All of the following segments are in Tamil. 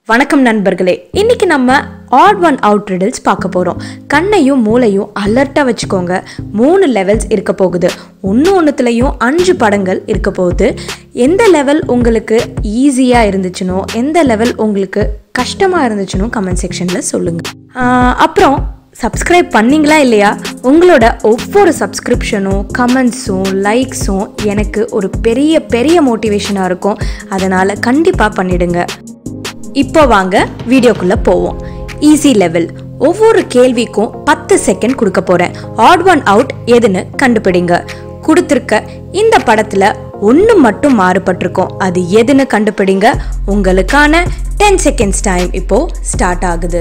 வணக்கம் நண்பர்களே இன்னைக்கு நம்ம ஆட் ஒன் அவுட் ரிடில்ஸ் பார்க்க போகிறோம் கண்ணையும் மூளையும் அலர்ட்டாக வச்சுக்கோங்க மூணு லெவல்ஸ் இருக்க போகுது ஒன்று ஒன்றுத்துலேயும் அஞ்சு படங்கள் இருக்க போகுது எந்த லெவல் உங்களுக்கு ஈஸியாக இருந்துச்சுனோ எந்த லெவல் உங்களுக்கு கஷ்டமாக இருந்துச்சுனோ கமெண்ட் செக்ஷனில் சொல்லுங்கள் அப்புறம் சப்ஸ்கிரைப் பண்ணீங்களா இல்லையா உங்களோட ஒவ்வொரு சப்ஸ்கிரிப்ஷனும் கமெண்ட்ஸும் லைக்ஸும் எனக்கு ஒரு பெரிய பெரிய மோட்டிவேஷனாக இருக்கும் அதனால் கண்டிப்பாக பண்ணிடுங்க இப்போ வாங்க வீடியோக்குள்ளே போவோம் ஈஸி லெவல் ஒவ்வொரு கேள்விக்கும் பத்து செகண்ட் கொடுக்க போகிறேன் ஆட் ஒன் அவுட் எதுன்னு கண்டுபிடிங்க கொடுத்துருக்க இந்த படத்தில் ஒன்று மட்டும் மாறுபட்டிருக்கும் அது எதுன்னு கண்டுபிடிங்க உங்களுக்கான டென் செகண்ட்ஸ் டைம் இப்போ ஸ்டார்ட் ஆகுது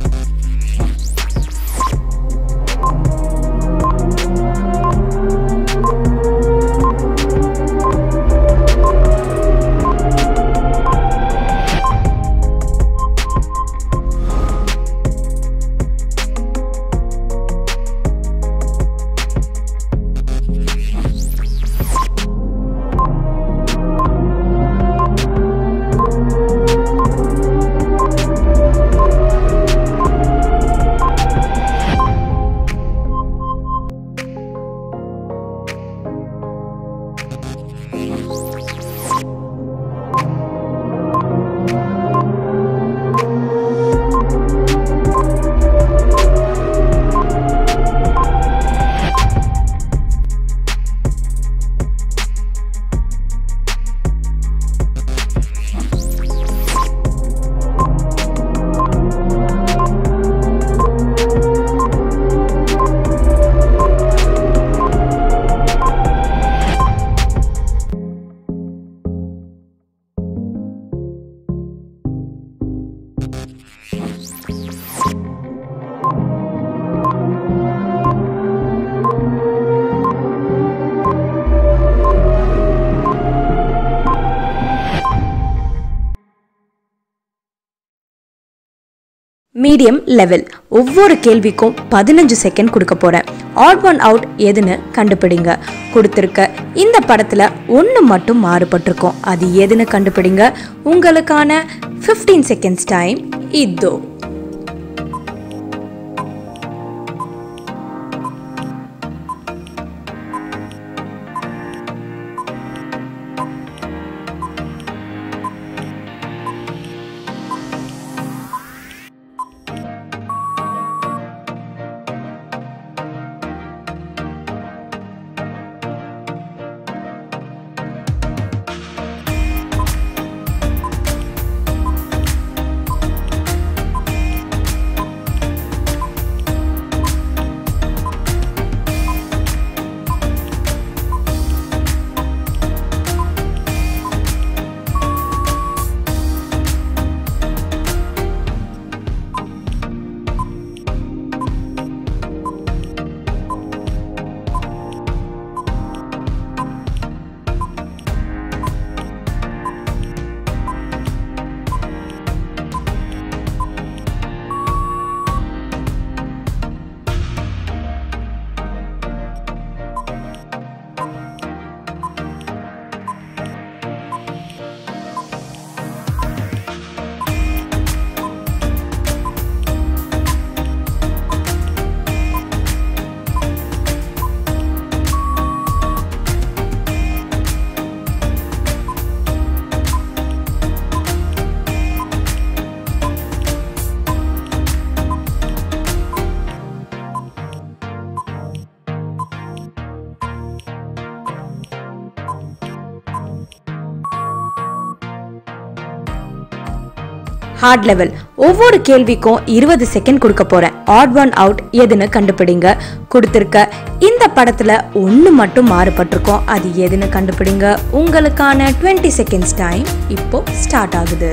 மீடியம் லெவல் ஒவ்வொரு கேள்விக்கும் பதினஞ்சு செகண்ட் கொடுக்க போகிறேன் ஆட் ஒன் அவுட் எதுன்னு கண்டுபிடிங்க கொடுத்துருக்க இந்த படத்தில் ஒன்று மட்டும் மாறுபட்டிருக்கும் அது எதுன்னு கண்டுபிடிங்க உங்களுக்கான ஃபிஃப்டீன் செகண்ட்ஸ் டைம் இதோ ஹார்ட் லெவல் ஒவ்வொரு கேள்விக்கும் இருபது செகண்ட் கொடுக்க போறேன் ஆட் ஒன் அவுட் எதுன்னு கண்டுபிடிங்க கொடுத்துருக்க இந்த படத்துல ஒன்று மட்டும் மாறுபட்டிருக்கும் அது எதுன்னு கண்டுபிடிங்க உங்களுக்கான டுவெண்ட்டி செகண்ட்ஸ் டைம் இப்போ ஸ்டார்ட் ஆகுது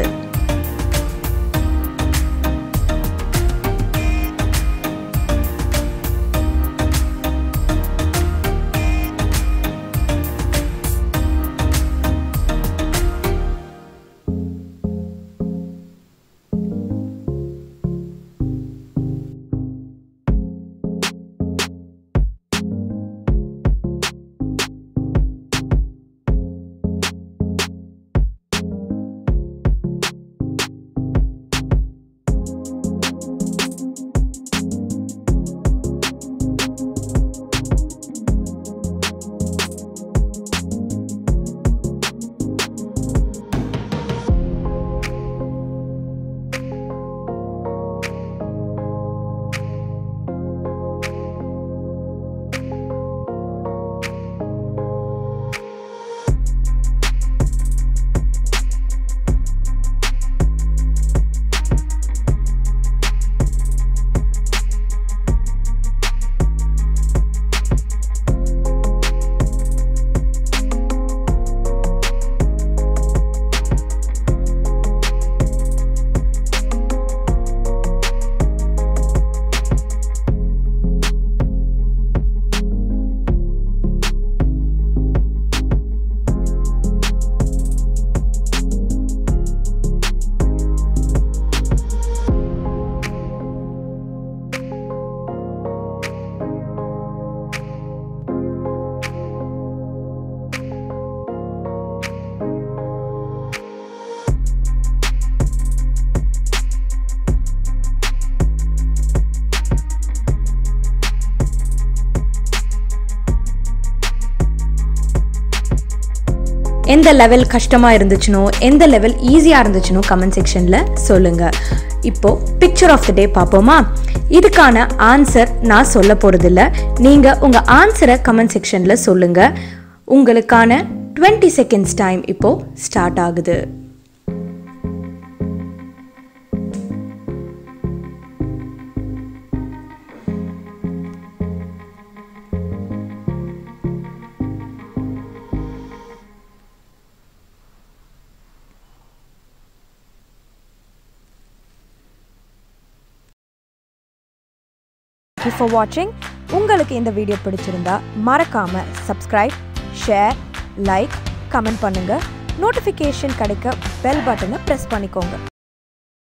எந்த லெவல் கஷ்டமாக இருந்துச்சுனோ எந்த லெவல் ஈஸியாக இருந்துச்சுனோ கமெண்ட் செக்ஷனில் சொல்லுங்கள் இப்போது பிக்சர் ஆஃப் த டே பார்ப்போமா இதுக்கான ஆன்சர் நான் சொல்ல போகிறதில்ல நீங்கள் உங்கள் ஆன்சரை கமெண்ட் செக்ஷனில் சொல்லுங்கள் உங்களுக்கான டுவெண்ட்டி செகண்ட்ஸ் டைம் இப்போது ஸ்டார்ட் ஆகுது தேங்க்யூ ஃபார் வாட்சிங் உங்களுக்கு இந்த வீடியோ பிடிச்சிருந்தா மறக்காம சப்ஸ்கிரைப் ஷேர் லைக் கமெண்ட் பண்ணுங்க நோட்டிஃபிகேஷன் கிடைக்க பெல் பட்டனை ப்ரெஸ் பண்ணிக்கோங்க